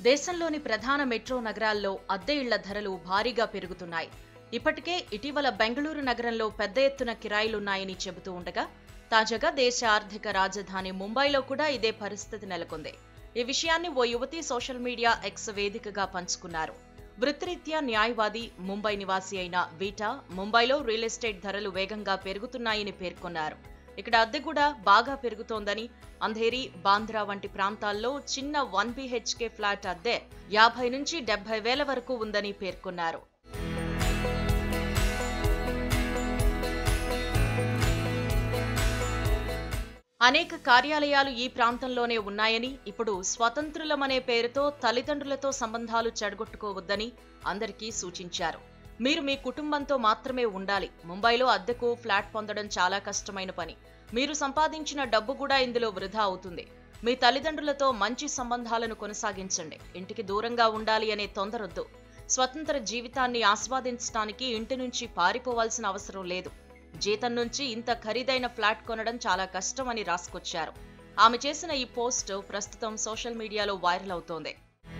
దేశంలోని ప్రధాన మెట్రో నగరాల్లో అద్దె ఇళ్ల ధరలు భారీగా పెరుగుతున్నాయి ఇప్పటికే ఇటీవల బెంగళూరు నగరంలో పెద్ద ఎత్తున కిరాయిలున్నాయని చెబుతూ ఉండగా తాజాగా దేశ ఆర్థిక రాజధాని ముంబైలో కూడా ఇదే పరిస్థితి నెలకొంది ఈ విషయాన్ని ఓ యువతి సోషల్ మీడియా ఎక్స్ వేదికగా పంచుకున్నారు వృత్తిరీత్యా న్యాయవాది ముంబై నివాసి అయిన వీటా ముంబైలో రియల్ ఎస్టేట్ ధరలు వేగంగా పెరుగుతున్నాయని పేర్కొన్నారు ఇక్కడ అద్దె కూడా బాగా పెరుగుతోందని అంధేరి బాంద్రా వంటి ప్రాంతాల్లో చిన్న వన్ బిహెచ్కే ఫ్లాట్ అద్దె యాభై నుంచి డెబ్బై వేల వరకు ఉందని పేర్కొన్నారు అనేక కార్యాలయాలు ఈ ప్రాంతంలోనే ఉన్నాయని ఇప్పుడు స్వతంత్రులమనే పేరుతో తల్లిదండ్రులతో సంబంధాలు చెడగొట్టుకోవద్దని అందరికీ సూచించారు మీరు మీ కుటుంబంతో మాత్రమే ఉండాలి ముంబైలో అద్దెకు ఫ్లాట్ పొందడం చాలా కష్టమైన పని మీరు సంపాదించిన డబ్బు కూడా ఇందులో వృధా అవుతుంది మీ తల్లిదండ్రులతో మంచి సంబంధాలను కొనసాగించండి ఇంటికి దూరంగా ఉండాలి అనే తొందరొద్దు స్వతంత్ర జీవితాన్ని ఆస్వాదించడానికి ఇంటి నుంచి పారిపోవాల్సిన అవసరం లేదు జీతం నుంచి ఇంత ఖరీదైన ఫ్లాట్ కొనడం చాలా కష్టం అని రాసుకొచ్చారు ఆమె చేసిన ఈ పోస్ట్ ప్రస్తుతం సోషల్ మీడియాలో వైరల్ అవుతోంది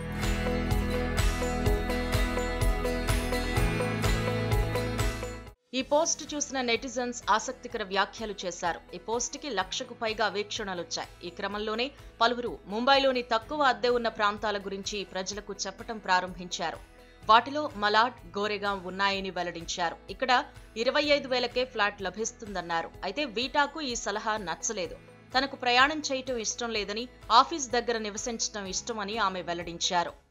ఈ పోస్ట్ చూసిన నెటిజన్స్ ఆసక్తికర వ్యాఖ్యలు చేశారు ఈ పోస్ట్ కి లక్షకు పైగా వీక్షణలొచ్చాయి ఈ క్రమంలోనే పలువురు ముంబైలోని తక్కువ అద్దె ఉన్న ప్రాంతాల గురించి ప్రజలకు చెప్పటం ప్రారంభించారు వాటిలో మలాడ్ గోరెగాం ఉన్నాయని వెల్లడించారు ఇక్కడ ఇరవై ఐదు వేలకే ఫ్లాట్ లభిస్తుందన్నారు అయితే వీటాకు ఈ సలహా నచ్చలేదు తనకు ప్రయాణం చేయటం ఇష్టం లేదని ఆఫీస్ దగ్గర నివసించటం ఇష్టమని ఆమె వెల్లడించారు